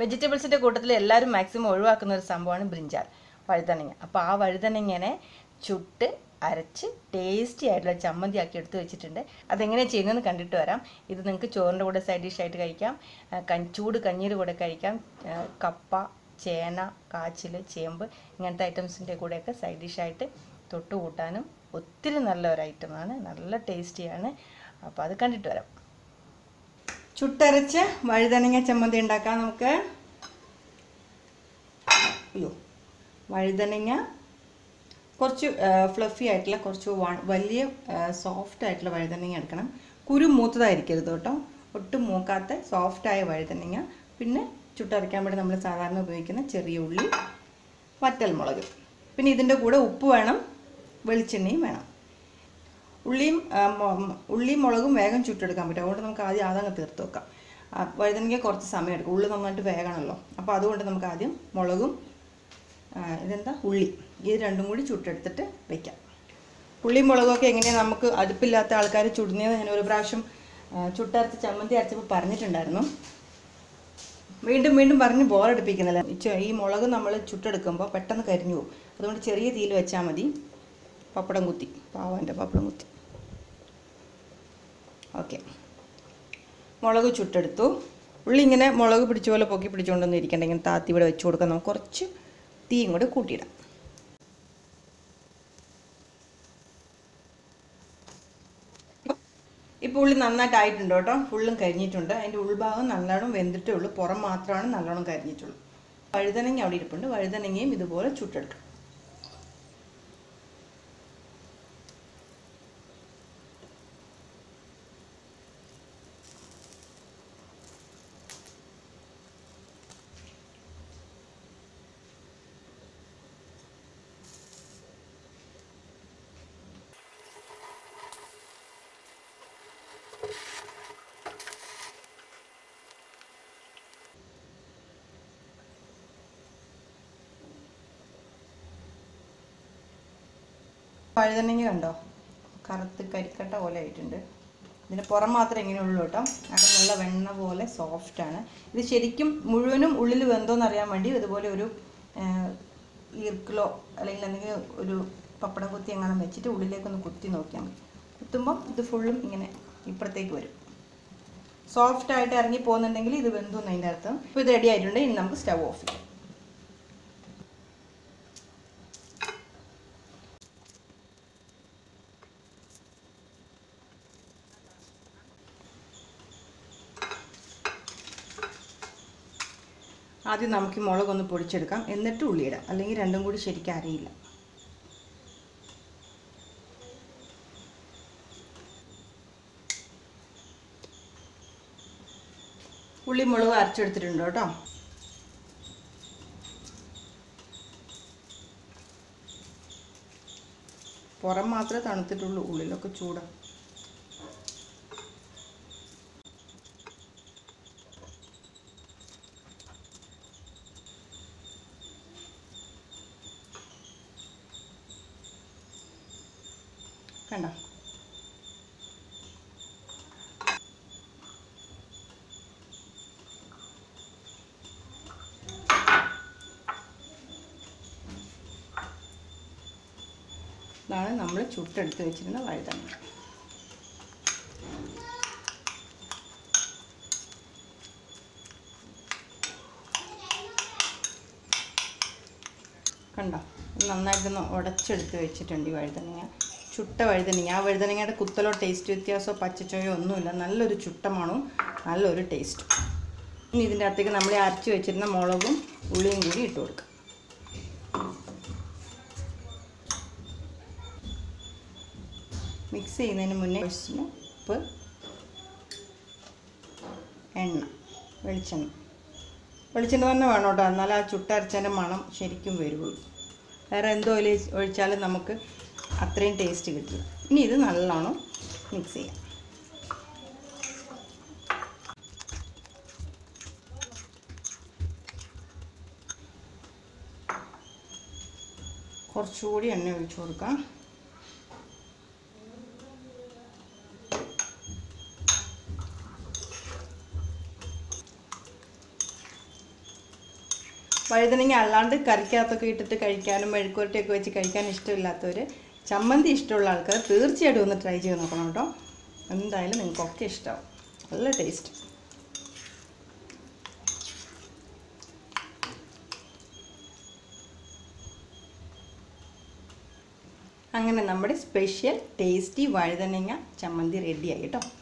വെജിറ്റബിൾസിൻ്റെ കൂട്ടത്തിൽ എല്ലാവരും മാക്സിമം ഒഴിവാക്കുന്ന ഒരു സംഭവമാണ് ബ്രിഞ്ചാൾ വഴുതനങ്ങ അപ്പോൾ ആ വഴുതനങ്ങനെ ചുട്ട് അരച്ച് ടേസ്റ്റി ആയിട്ടുള്ള ചമ്മന്തി ആക്കി എടുത്ത് വെച്ചിട്ടുണ്ട് അതെങ്ങനെ ചെയ്യുന്നതെന്ന് കണ്ടിട്ട് വരാം ഇത് നിങ്ങൾക്ക് ചോറിൻ്റെ കൂടെ സൈഡ് ഡിഷായിട്ട് കഴിക്കാം ആ, കഞ്ഞി- ചൂട് കഞ്ഞിയുടെ കൂടെ കഴിക്കാം ആ, കപ്പ ചേന കാച്ചിൽ ചേമ്പ് ഇങ്ങനത്തെ ഐറ്റംസിൻ്റെ കൂടെയൊക്കെ സൈഡ് ഡിഷായിട്ട് തൊട്ട് കൂട്ടാനും ഒത്തിരി നല്ല ഒരു ഐറ്റമാണ് നല്ല ടേസ്റ്റിയാണ് അപ്പോൾ അത് കണ്ടിട്ട് വരാം ചുട്ടരച്ച് വഴുതനങ്ങ ചമ്മന്തി ഉണ്ടാക്കാം നമുക്ക് അയ്യോ വഴുതനങ്ങ കുറച്ച് ഫ്ലഫി ആയിട്ടുള്ള കുറച്ച് വ- വലിയ സോഫ്റ്റ് ആയിട്ടുള്ള വഴുതനങ്ങ എടുക്കണം കുരു മൂത്തതായിരിക്കരുത് കേട്ടോ ഒട്ടും മൂക്കാത്ത സോഫ്റ്റായ വഴുതനങ്ങ പിന്നെ ചുട്ടരയ്ക്കാൻ വേണ്ടി നമ്മൾ സാധാരണ ഉപയോഗിക്കുന്ന ചെറിയ ഉള്ളി വറ്റൽമുളക് പിന്നെ ഇതിൻ്റെ കൂടെ ഉപ്പ് വേണം വെളിച്ചെണ്ണയും വേണം ഉള്ളിയും ആ, മൊ- മ- ഉള്ളിയും മുളകും വേഗം ചുട്ടെടുക്കാൻ പറ്റും അതുകൊണ്ട് നമുക്ക് ആദ്യം അതങ്ങ് തീർത്ത് വെക്കാം ആ, വഴുതനങ്ങ കുറച്ച് സമയം എടുക്കും ഉള്ളി നന്നായിട്ട് വേഗണമല്ലോ അപ്പോൾ അതുകൊണ്ട് നമുക്ക് ആദ്യം മുളകും ആ, ഇതെന്താ ഉള്ളി ഇത് രണ്ടും കൂടി ചുട്ടെടുത്തിട്ട് വെക്കാം ഉള്ളിയും മുളകൊക്കെ എങ്ങനെയാണ് നമുക്ക് അടുപ്പില്ലാത്ത ആൾക്കാർ ചുടുന്നത് ഞാൻ ഒരു പ്രാവശ്യം ആ, ചുട്ടരച്ച് ചമ്മന്തി അരച്ചപ്പോൾ പറഞ്ഞിട്ടുണ്ടായിരുന്നു വീണ്ടും വീണ്ടും പറഞ്ഞ് ബോറടിപ്പിക്കുന്നില്ല ഈ ചെ- ഈ മുളക് നമ്മൾ ചുട്ടെടുക്കുമ്പോൾ പെട്ടെന്ന് കരിഞ്ഞു പോകും അതുകൊണ്ട് ചെറിയ തീയിൽ വെച്ചാൽ മതി പപ്പടം കുത്തി പാവൻ്റെ പപ്പടം കുത്തി ഓക്കെ മുളക് ചുട്ടെടുത്തു ഉള്ളി ഇങ്ങനെ മുളക് പിടിച്ച പോലെ പൊക്കി പിടിച്ചുകൊണ്ടൊന്നും ഇരിക്കണ്ട ഇങ്ങനെ താത്തി ഇവിടെ വെച്ച് കൊടുക്കാം നമുക്ക് കുറച്ച് തീയും കൂടെ കൂട്ടിയിടാം ഇപ്പോൾ ഉള്ളി നന്നായിട്ടായിട്ടുണ്ട് കേട്ടോ ഫുള്ളും കരിഞ്ഞിട്ടുണ്ട് അതിൻ്റെ ഉൾഭാഗം നല്ലോണം വെന്തിട്ടേ ഉള്ളൂ പുറം മാത്രമാണ് നല്ലോണം കരിഞ്ഞിട്ടുള്ളൂ വഴുതനങ്ങ അവിടെ ഇരിപ്പുണ്ട് വഴുതനങ്ങയും ഇതുപോലെ ചുട്ടെടുക്കും വഴുതനങ്ങ കണ്ടോ കറുത്ത് കരിക്കട്ട പോലെ ആയിട്ടുണ്ട് ഇതിൻ്റെ പുറം മാത്രമേ ഇങ്ങനെ ഉള്ളൂ കേട്ടോ അത് നല്ല വെണ്ണ പോലെ സോഫ്റ്റാണ് ഇത് ശരിക്കും മുഴുവനും ഉള്ളിൽ വെന്തോന്ന് അറിയാൻ വേണ്ടി ഇതുപോലെ ഒരു ഈർക്കിലോ അല്ലെങ്കിൽ എന്തെങ്കിലും ഒരു പപ്പടം കുത്തി എങ്ങനെ വെച്ചിട്ട് ഉള്ളിലേക്കൊന്ന് കുത്തി നോക്കിയാൽ മതി കുത്തുമ്പം ഇത് ഫുള്ളും ഇങ്ങനെ ഇപ്പുറത്തേക്ക് വരും സോഫ്റ്റ് ആയിട്ട് ഇറങ്ങി പോകുന്നുണ്ടെങ്കിൽ ഇത് വെന്തു എന്നതിൻ്റെ അർത്ഥം ഇപ്പോൾ ഇത് റെഡി ആയിട്ടുണ്ട് ഇനി നമുക്ക് സ്റ്റവ് ഓഫ് ചെയ്യാം ആദ്യം നമുക്ക് ഈ മുളകൊന്ന് പൊടിച്ചെടുക്കാം എന്നിട്ട് ഉള്ളിയിടാം അല്ലെങ്കിൽ രണ്ടും കൂടി ശരിക്കും അറിയില്ല ഉള്ളി മുളക് അരച്ചെടുത്തിട്ടുണ്ട് കേട്ടോ പുറം മാത്രമേ തണുത്തിട്ടുള്ളൂ ഉള്ളിലൊക്കെ ചൂടാണ് കണ്ടോ ഇതാണ് നമ്മൾ ചുട്ടെടുത്ത് വെച്ചിരുന്ന വഴുതനങ്ങ കണ്ടോ ഇത് നന്നായിട്ടൊന്ന് ഉടച്ചെടുത്ത് വെച്ചിട്ടുണ്ട് ഈ വഴുതനങ്ങ ചുട്ട വഴുതനങ്ങ ആ വഴുതനങ്ങയുടെ കുത്തലോ ടേസ്റ്റ് വ്യത്യാസമോ പച്ചച്ചോയോ ഒന്നുമില്ല നല്ലൊരു ചുട്ട മണവും നല്ലൊരു ടേസ്റ്റും ഇനി ഇതിൻ്റെ അകത്തേക്ക് നമ്മൾ ഈ അരച്ച് വെച്ചിരുന്ന മുളകും ഉള്ളിയും കൂടി ഇട്ട് കൊടുക്കാം മിക്സ് ചെയ്യുന്നതിന് മുന്നേ ആവശ്യത്തിന് ഉപ്പ് എണ്ണ വെളിച്ചെണ്ണ വെളിച്ചെണ്ണ തന്നെ വേണം കേട്ടോ എന്നാൽ ആ ചുട്ടരച്ചതിൻ്റെ മണം ശരിക്കും വരുള്ളൂ വേറെ എന്തോ ഓയിൽ ഒഴിച്ചാലും നമുക്ക് അത്രയും ടേസ്റ്റ് കിട്ടില്ല ഇനി ഇത് നല്ലോണം മിക്സ് ചെയ്യാം കുറച്ചുകൂടി എണ്ണ ഒഴിച്ചു കൊടുക്കാം വഴുതനങ്ങ അല്ലാണ്ട് കറിക്കകത്തൊക്കെ ഇട്ടിട്ട് കഴിക്കാനും മെഴുക്കുവരട്ടിയൊക്കെ വെച്ച് കഴിക്കാൻ ഇഷ്ടമില്ലാത്തവർ ചമ്മന്തി ഇഷ്ടമുള്ള ആൾക്കാർ തീർച്ചയായിട്ടും ഒന്ന് ട്രൈ ചെയ്ത് നോക്കണം കേട്ടോ എന്തായാലും നിങ്ങൾക്കൊക്കെ ഇഷ്ടമാവും നല്ല ടേസ്റ്റ് അങ്ങനെ നമ്മുടെ സ്പെഷ്യൽ ടേസ്റ്റി വഴുതനങ്ങ ചമ്മന്തി റെഡിയായി കേട്ടോ